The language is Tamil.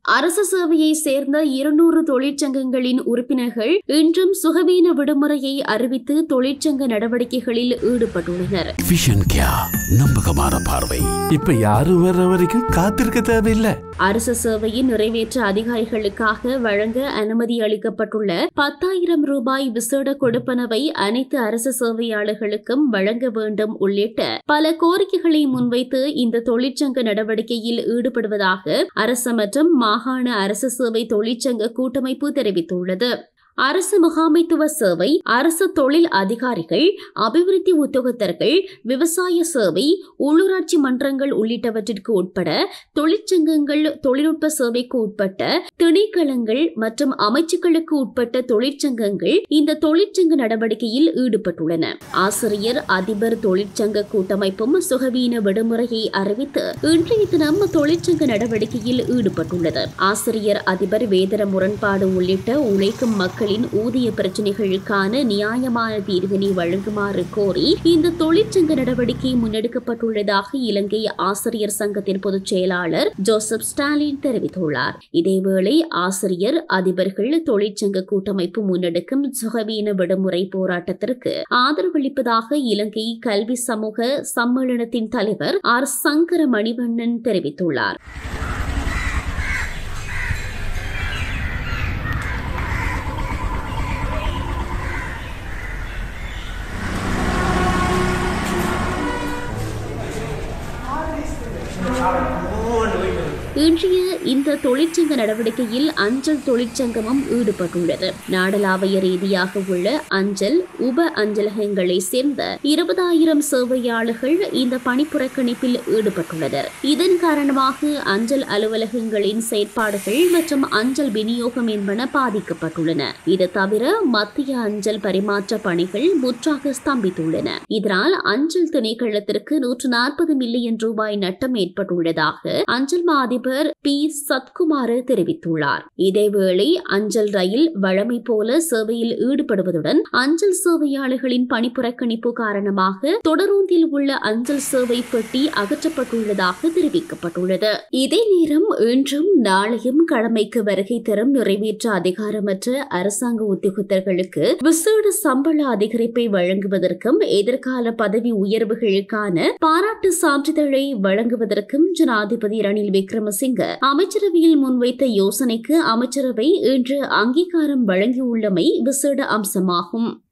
அரசு சேவையை சேர்ந்த இருநூறு தொழிற்சங்கங்களின் உறுப்பினர்கள் இன்றும் சுகவீன விடுமுறையை அறிவித்து தொழிற்சங்க நடவடிக்கைகளில் ஈடுபட்டுள்ளனர் விஷன் கியா நம்பகமான பார்வை இப்ப யாரும் வர்ற வரைக்கும் காத்திருக்க தேவையில்லை அரசு சேவையை நிறைவேற்ற அதிகாரிகளுக்காக வழங்க அனுமதி அளிக்கப்பட்டுள்ள பத்தாயிரம் ரூபாய் விசேட கொடுப்பனவை அனைத்து அரசு சேவையாளர்களுக்கும் வழங்க வேண்டும் உள்ளிட்ட பல கோரிக்கைகளை முன்வைத்து இந்த தொழிற்சங்க நடவடிக்கையில் ஈடுபடுவதாக அரசு மற்றும் மாகாண அரசு சேவை தொழிற்சங்க கூட்டமைப்பு தெரிவித்துள்ளது அரசு முகாமைத்துவ சேவை அரசு தொழில் அதிகாரிகள் அபிவிருத்தி உத்தியோகத்தர்கள் விவசாய சேவை உள்ளூராட்சி மன்றங்கள் உள்ளிட்டவற்றிற்கு உட்பட தொழிற்சங்கங்கள் தொழில்நுட்ப சேவைக்கு உட்பட்ட திணைக்களங்கள் மற்றும் அமைச்சுக்களுக்கு உட்பட்ட தொழிற்சங்கங்கள் இந்த தொழிற்சங்க நடவடிக்கையில் ஈடுபட்டுள்ளன ஆசிரியர் அதிபர் தொழிற்சங்க கூட்டமைப்பும் சுகவீன விடுமுறையை அறிவித்து இன்றைய தினம் தொழிற்சங்க நடவடிக்கையில் ஈடுபட்டுள்ளது ஆசிரியர் அதிபர் வேதன முரண்பாடு உள்ளிட்ட உழைக்கும் மக்களின் ஊதிய பிரச்சினைகளுக்கான நியாயமான தீர்வினை வழங்குமாறு கோரி இந்த தொழிற்சங்க நடவடிக்கை முன்னெடுக்கப்பட்டுள்ளதாக இலங்கை ஆசிரியர் சங்கத்தின் பொதுச் செயலாளர் ஜோசப் ஸ்டாலின் தெரிவித்துள்ளார் இதேவேளை ஆசிரியர் அதிபர்கள் தொழிற்சங்க கூட்டமைப்பு முன்னெடுக்கும் சுகவீன விடுமுறை போராட்டத்திற்கு ஆதரவளிப்பதாக இலங்கை கல்வி சமூக சம்மேளனத்தின் தலைவர் ஆர் சங்கர மணிவண்ணன் தெரிவித்துள்ளார் இன்றைய இந்த தொழிற்சங்க நடவடிக்கையில் அஞ்சல் தொழிற்சங்கமும் ஈடுபட்டுள்ளது நாடளாவிய ரீதியாக உள்ள அஞ்சல் உப அஞ்சலகங்களை சேர்ந்த இருபதாயிரம் சேவையாளர்கள் இந்த பணிப்புறக்கணிப்பில் ஈடுபட்டுள்ளனர் இதன் காரணமாக அஞ்சல் அலுவலகங்களின் செயற்பாடுகள் மற்றும் அஞ்சல் விநியோகம் என்பன பாதிக்கப்பட்டுள்ளன இது தவிர மத்திய அஞ்சல் பரிமாற்ற பணிகள் முற்றாக ஸ்தம்பித்துள்ளன இதனால் அஞ்சல் திணைக்களத்திற்கு நூற்று நாற்பது மில்லியன் ரூபாய் நட்டம் ஏற்பட்டுள்ளதாக அஞ்சல் மா அதிபர் பி சத்குமார் தெரிவித்துள்ளார் இதேவேளை அஞ்சல் ரயில் வழமை போல சேவையில் ஈடுபடுவதுடன் அஞ்சல் சேவையாளர்களின் பணிப்புறக்கணிப்பு காரணமாக தொடரூந்தில் உள்ள அஞ்சல் சேவை பெட்டி அகற்றப்பட்டுள்ளதாக தெரிவிக்கப்பட்டுள்ளது இதே நேரம் இன்றும் நாளையும் கடமைக்கு வருகை தரும் நிறைவேற்ற அதிகாரமற்ற அரசாங்க உத்தியோகத்தர்களுக்கு விசேட சம்பள அதிகரிப்பை வழங்குவதற்கும் எதிர்கால பதவி உயர்வுகளுக்கான பாராட்டு சான்றிதழை வழங்குவதற்கும் ஜனாதிபதி ரணில் விக்ரமசிங்க அமைச்சரவையில் முன்வைத்த யோசனைக்கு அமைச்சரவை இன்று அங்கீகாரம் வழங்கியுள்ளமை விசேட அம்சமாகும்